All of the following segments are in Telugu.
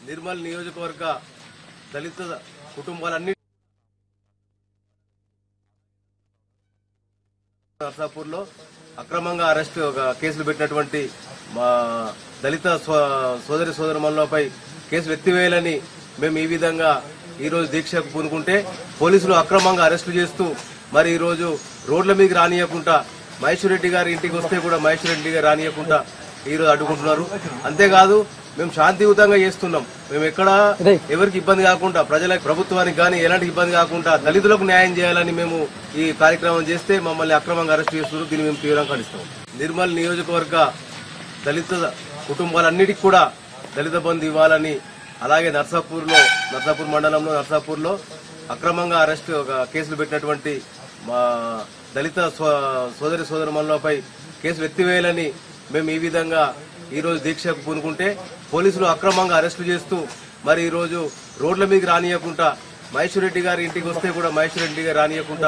నిర్మల్ నియోజకవర్గ దళిత కుటుంబాలన్నీ నర్సాపూర్లో అక్రమంగా అరెస్ట్ ఒక కేసులు పెట్టినటువంటి మా దళిత సో- సోదరి సోదరుమణులపై కేసులు ఎత్తివేయాలని మేము ఈ విధంగా ఈ రోజు దీక్షకు పూనుకుంటే పోలీసులు అక్రమంగా అరెస్టులు చేస్తూ మరి ఈ రోజు రోడ్ల మీదకి రానియకుండా మహేశ్వర్ రెడ్డి గారి ఇంటికి వస్తే కూడా మహేశ్వర్ రెడ్డి గారు రానియకుండా ఈ రోజు అడ్డుకుంటున్నారు అంతేకాదు మేము శాంతియుతంగా చేస్తున్నాం మేము ఎక్కడ ఎవరికి ఇబ్బంది కాకుండా ప్రజల ప్రభుత్వానికి కానీ ఎలాంటి ఇబ్బంది కాకుండా దళితులకు న్యాయం చేయాలని మేము ఈ కార్యక్రమం చేస్తే మమ్మల్ని అక్రమంగా అరెస్ట్ చేస్తున్నారు దీన్ని మేము తీవ్రంగా ఖండిస్తాం నిర్మల్ నియోజకవర్గ దళిత కుటుంబాలన్నిటికీ కూడా దళిత బంధు ఇవ్వాలని అలాగే నర్సాపూర్లో నర్సాపూర్ మండలంలో నర్సాపూర్లో అక్రమంగా అరెస్ట్ ఒక కేసులు పెట్టినటువంటి మా దళిత సో- సోదరి సోదరుమణులపై కేసులు ఎత్తివేయాలని మేము ఈ విధంగా ఈ రోజు దీక్షకు పూనుకుంటే పోలీసులు అక్రమంగా అరెస్టులు చేస్తూ మరి ఈ రోజు రోడ్ల మీదకి రానియకుండా మహేశ్వర్ రెడ్డి గారి ఇంటికి వస్తే కూడా మహేశ్వర్ రెడ్డి గారు రానియకుండా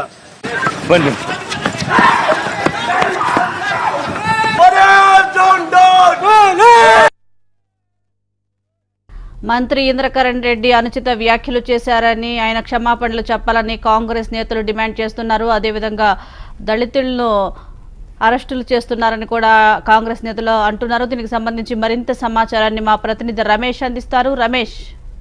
మంత్రి ఇంద్రకరణ్ రెడ్డి అనుచిత వ్యాఖ్యలు చేశారని ఆయన క్షమాపణలు చెప్పాలని కాంగ్రెస్ నేతలు డిమాండ్ చేస్తున్నారు అదేవిధంగా దళితులను అరెస్టులు చేస్తున్నారని కూడా కాంగ్రెస్ నేతలు అంటున్నారు దీనికి సంబంధించి మరింత సమాచారాన్ని మా ప్రతినిధి రమేష్ అందిస్తారు రమేష్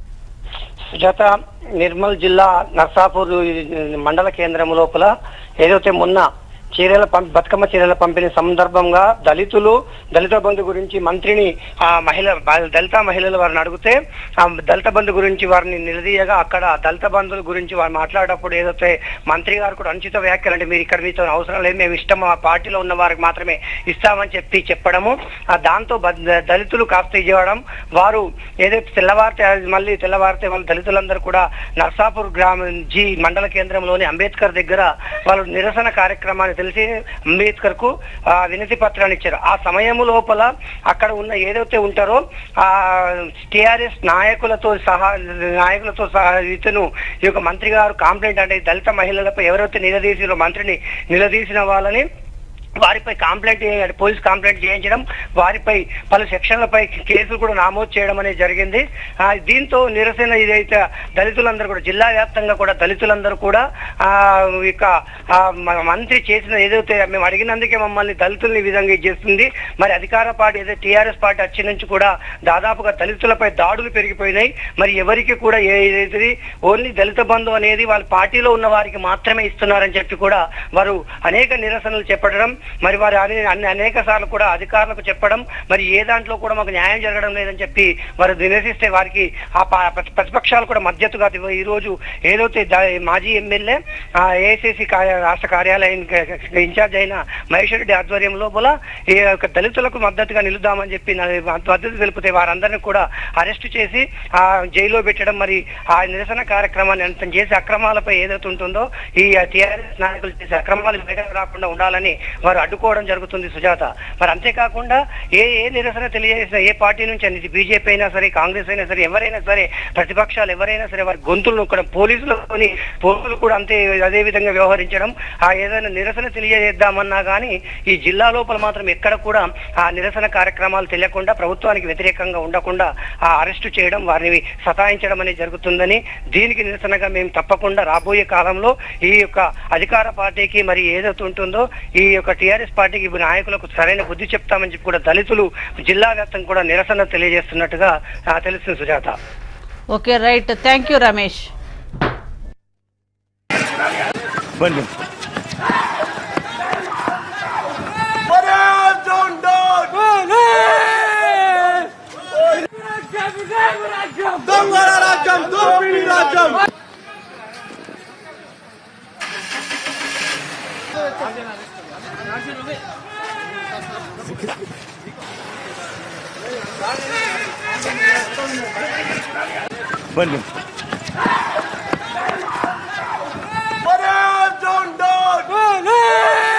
సుజాత నిర్మల్ జిల్లా నర్సాపూర్ మండల కేంద్రం లోపల ఏదైతే మొన్న చీరల పం బతుకమ్మ చీరల పంపిణీ సందర్భంగా దళితులు దళిత బంధు గురించి మంత్రిని ఆ మహిళ దళిత మహిళలు వారిని అడిగితే ఆ దళిత బంధు గురించి వారిని నిలదీయగా అక్కడ దళిత బంధువుల గురించి వారు మాట్లాడేటప్పుడు ఏదైతే మంత్రి గారు కూడా అనుచిత వ్యాఖ్యలు అంటే మీరు ఇక్కడ మీతో అవసరం లేదు మేము ఇష్టం మా పార్టీలో ఉన్న వారికి మాత్రమే ఇస్తామని చెప్పి చెప్పడము ఆ దాంతో బ- దళితులు కాస్త ఇవ్వడం వారు ఏదైతే తెల్లవారితే మళ్ళీ తెల్లవారితే వాళ్ళ దళితులందరూ కూడా నర్సాపూర్ గ్రామం జి మండల కేంద్రంలోని అంబేద్కర్ దగ్గర వాళ్ళు నిరసన కార్యక్రమాన్ని తెలిసి అంబేద్కర్ కు ఆ, వినతి పత్రాన్ని ఇచ్చారు ఆ సమయం లోపల అక్కడ ఉన్న ఏదైతే ఉంటారో ఆ టిఆర్ఎస్ నాయకులతో సహా నాయకులతో సహా ఇతను ఈ యొక్క మంత్రి గారు కాంప్లైంట్ అంటే దళిత మహిళలపై ఎవరైతే నిలదీసిరో మంత్రిని నిలదీసిన వాళ్ళని వారిపై కంప్లైంట్ చేయ- పోలీస్ కంప్లైంట్ చేయించడం వారిపై పలు సెక్షన్లపై కేసులు కూడా నమోదు చేయడం అనేది జరిగింది ఆ, దీంతో నిరసన ఇదైతే దళితులందరూ కూడా జిల్లా వ్యాప్తంగా కూడా దళితులందరూ కూడా ఆ ఇక ఆ, మ- మంత్రి చేసిన ఏదైతే మేము అడిగినందుకే మమ్మల్ని దళితుల్ని ఈ విధంగా ఇది చేస్తుంది మరి అధికార పార్టీ ఏదైతే టీఆర్ఎస్ పార్టీ వచ్చి నుంచి కూడా దాదాపుగా దళితులపై దాడులు పెరిగిపోయినాయి మరి ఎవరికి కూడా ఏదైతే ఓన్లీ దళిత బంధు అనేది వాళ్ళ పార్టీలో ఉన్న వారికి మాత్రమే ఇస్తున్నారని చెప్పి కూడా వారు అనేక నిరసనలు చెప్పడం మరి వారు అనే అన్ని అనేక సార్లు కూడా అధికారులకు చెప్పడం మరి ఏ దాంట్లో కూడా మాకు న్యాయం జరగడం లేదని చెప్పి వారు నిరసిస్తే వారికి ఆ ప- ప్రతి- ప్రతిపక్షాలు కూడా మద్దతుగా ఇవ్వ- ఈ రోజు ఏదైతే ద- మాజీ ఎమ్మెల్యే ఏఐసిసి రాష్ట్ర కార్యాలయం ఇన్ఛార్జ్ అయిన మహేశ్వర్ రెడ్డి ఆధ్వర్యం లోపల ఈ యొక్క దళితులకు మద్దతుగా నిలుద్దామని చెప్పి నా- మద్దతు తెలిపితే వారందరినీ కూడా అరెస్ట్ చేసి ఆ జైల్లో పెట్టడం మరి ఆ నిరసన కార్యక్రమాన్ని అంతం చేసి అక్రమాలపై ఏదైతే ఉంటుందో ఈ టీఆర్ఎస్ నాయకులు చేసే అక్రమాలు బయటకు రాకుండా ఉండాలని వారు అడ్డుకోవడం జరుగుతుంది సుజాత మరి అంతేకాకుండా ఏ ఏ నిరసన తెలియజేసిన ఏ పార్టీ నుంచి అనేది బీజేపీ అయినా సరే కాంగ్రెస్ అయినా సరే ఎవరైనా సరే ప్రతిపక్షాలు ఎవరైనా సరే వారి గొంతులను ఇక్కడ పోలీసులతోని పోలీసులు కూడా అంతే అదే విధంగా వ్యవహరించడం ఆ ఏదైనా నిరసన తెలియజేద్దామన్నా కానీ ఈ జిల్లా లోపల మాత్రం ఎక్కడ కూడా ఆ నిరసన కార్యక్రమాలు తెలియకుండా ప్రభుత్వానికి వ్యతిరేకంగా ఉండకుండా ఆ అరెస్టు చేయడం వారిని సతాయించడం అనేది జరుగుతుందని దీనికి నిరసనగా మేము తప్పకుండా రాబోయే కాలంలో ఈ యొక్క అధికార పార్టీకి మరి ఏదైతే ఉంటుందో ఈ యొక్క టిఆర్ఎస్ పార్టీకి నాయకులకు సరైన బుద్ధి చెప్తామని చెప్పి కూడా దళితులు జిల్లా వ్యాప్తంగా కూడా నిరసన తెలియజేస్తున్నట్టుగా ఆ, తెలుస్తుంది Sujatha okay right thank you Ramesh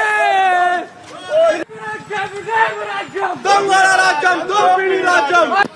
దొంగల రాజ్యం దోపిడీ రాజ్యం